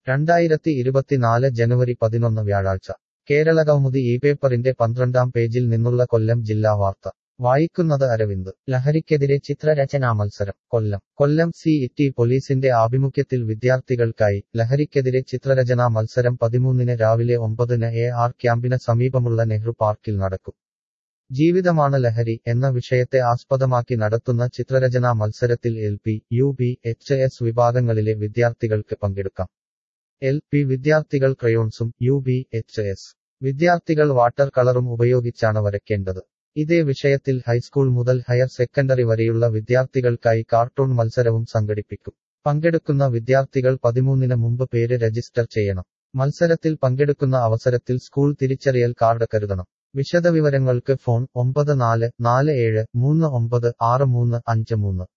രണ്ടായിരത്തി ഇരുപത്തിനാല് ജനുവരി പതിനൊന്ന് വ്യാഴാഴ്ച കേരളകൗമുദി ഈ പേപ്പറിന്റെ പന്ത്രണ്ടാം പേജിൽ നിന്നുള്ള കൊല്ലം ജില്ലാ വാർത്ത വായിക്കുന്നത് അരവിന്ദ് ലഹരിക്കെതിരെ ചിത്രരചനാ മത്സരം കൊല്ലം കൊല്ലം സി ഇറ്റി പോലീസിന്റെ ആഭിമുഖ്യത്തിൽ വിദ്യാർത്ഥികൾക്കായി ലഹരിക്കെതിരെ ചിത്രരചനാ മത്സരം പതിമൂന്നിന് രാവിലെ ഒമ്പതിന് എ ആർ ക്യാമ്പിന് സമീപമുള്ള നെഹ്റു പാർക്കിൽ നടക്കും ജീവിതമാണ് ലഹരി എന്ന വിഷയത്തെ ആസ്പദമാക്കി നടത്തുന്ന ചിത്രരചനാ മത്സരത്തിൽ L P U P H S വിഭാഗങ്ങളിലെ വിദ്യാർത്ഥികൾക്ക് പങ്കെടുക്കാം എൽ പി വിദ്യാർത്ഥികൾ ക്രയോൺസും യു ബി എച്ച് എസ് വിദ്യാർത്ഥികൾ വാട്ടർ കളറും ഉപയോഗിച്ചാണ് വരയ്ക്കേണ്ടത് ഇതേ വിഷയത്തിൽ ഹൈസ്കൂൾ മുതൽ ഹയർ സെക്കൻഡറി വരെയുള്ള വിദ്യാർത്ഥികൾക്കായി കാർട്ടൂൺ മത്സരവും സംഘടിപ്പിക്കും പങ്കെടുക്കുന്ന വിദ്യാർത്ഥികൾ പതിമൂന്നിന് മുമ്പ് പേര് രജിസ്റ്റർ ചെയ്യണം മത്സരത്തിൽ പങ്കെടുക്കുന്ന അവസരത്തിൽ സ്കൂൾ തിരിച്ചറിയൽ കാർഡ് കരുതണം വിശദവിവരങ്ങൾക്ക് ഫോൺ ഒമ്പത് നാല് നാല് ഏഴ് മൂന്ന് ഒമ്പത് ആറ് മൂന്ന് അഞ്ച് മൂന്ന്